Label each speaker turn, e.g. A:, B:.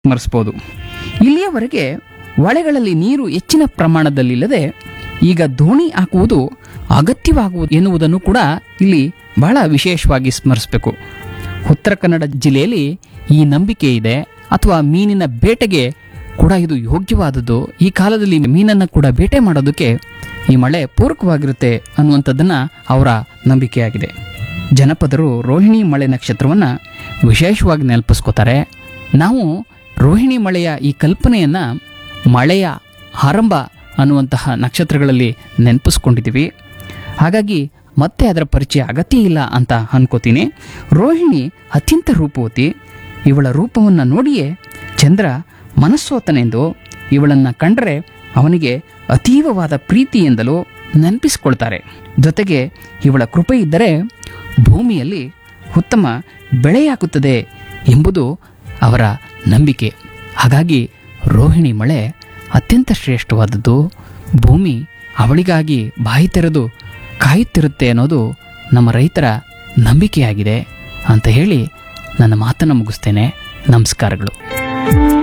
A: ಸ್ಮರಿಸ್ಬೋದು ಇಲ್ಲಿಯವರೆಗೆ ಹೊಳೆಗಳಲ್ಲಿ ನೀರು ಹೆಚ್ಚಿನ ಪ್ರಮಾಣದಲ್ಲಿಲ್ಲದೆ ಈಗ ದೋಣಿ ಹಾಕುವುದು ಅಗತ್ಯವಾಗುವುದು ಎನ್ನುವುದನ್ನು ಕೂಡ ಇಲ್ಲಿ ಬಹಳ ವಿಶೇಷವಾಗಿ ಸ್ಮರಿಸಬೇಕು ಉತ್ತರ ಕನ್ನಡ ಜಿಲ್ಲೆಯಲ್ಲಿ ಈ ನಂಬಿಕೆ ಇದೆ ಅಥವಾ ಮೀನಿನ ಬೇಟೆಗೆ ಕೂಡ ಇದು ಯೋಗ್ಯವಾದದ್ದು ಈ ಕಾಲದಲ್ಲಿ ಮೀನನ್ನು ಕೂಡ ಬೇಟೆ ಮಾಡೋದಕ್ಕೆ ಈ ಮಳೆ ಪೂರಕವಾಗಿರುತ್ತೆ ಅನ್ನುವಂಥದ್ದನ್ನು ಅವರ ನಂಬಿಕೆಯಾಗಿದೆ ಜನಪದರು ರೋಹಿಣಿ ಮಳೆ ನಕ್ಷತ್ರವನ್ನು ವಿಶೇಷವಾಗಿ ನೆನಪಿಸ್ಕೋತಾರೆ ನಾವು ರೋಹಿಣಿ ಮಳೆಯ ಈ ಕಲ್ಪನೆಯನ್ನು ಮಳೆಯ ಆರಂಭ ಅನ್ನುವಂತಹ ನಕ್ಷತ್ರಗಳಲ್ಲಿ ನೆನಪಿಸ್ಕೊಂಡಿದ್ದೀವಿ ಹಾಗಾಗಿ ಮತ್ತೆ ಅದರ ಪರಿಚಯ ಅಗತ್ಯ ಇಲ್ಲ ಅಂತ ಅನ್ಕೋತೀನಿ ರೋಹಿಣಿ ಅತ್ಯಂತ ರೂಪವತಿ ಇವಳ ರೂಪವನ್ನು ನೋಡಿಯೇ ಚಂದ್ರ ಮನಸ್ಸೋತನೆಂದು ಇವಳನ್ನು ಕಂಡರೆ ಅವನಿಗೆ ಅತೀವವಾದ ಪ್ರೀತಿಯಿಂದಲೂ ನೆನಪಿಸಿಕೊಳ್ತಾರೆ ಜೊತೆಗೆ ಇವಳ ಕೃಪೆ ಇದ್ದರೆ ಭೂಮಿಯಲ್ಲಿ ಉತ್ತಮ ಬೆಳೆಯಾಗುತ್ತದೆ ಎಂಬುದು ಅವರ ನಂಬಿಕೆ ಹಾಗಾಗಿ ರೋಹಿಣಿ ಮಳೆ ಅತ್ಯಂತ ಶ್ರೇಷ್ಠವಾದದ್ದು ಭೂಮಿ ಅವಳಿಗಾಗಿ ಬಾಯಿ ತೆರೆದು ಕಾಯುತ್ತಿರುತ್ತೆ ಅನ್ನೋದು ನಮ್ಮ ರೈತರ ನಂಬಿಕೆಯಾಗಿದೆ ಅಂತ ಹೇಳಿ ನನ್ನ ಮಾತನ್ನು ಮುಗಿಸ್ತೇನೆ ನಮಸ್ಕಾರಗಳು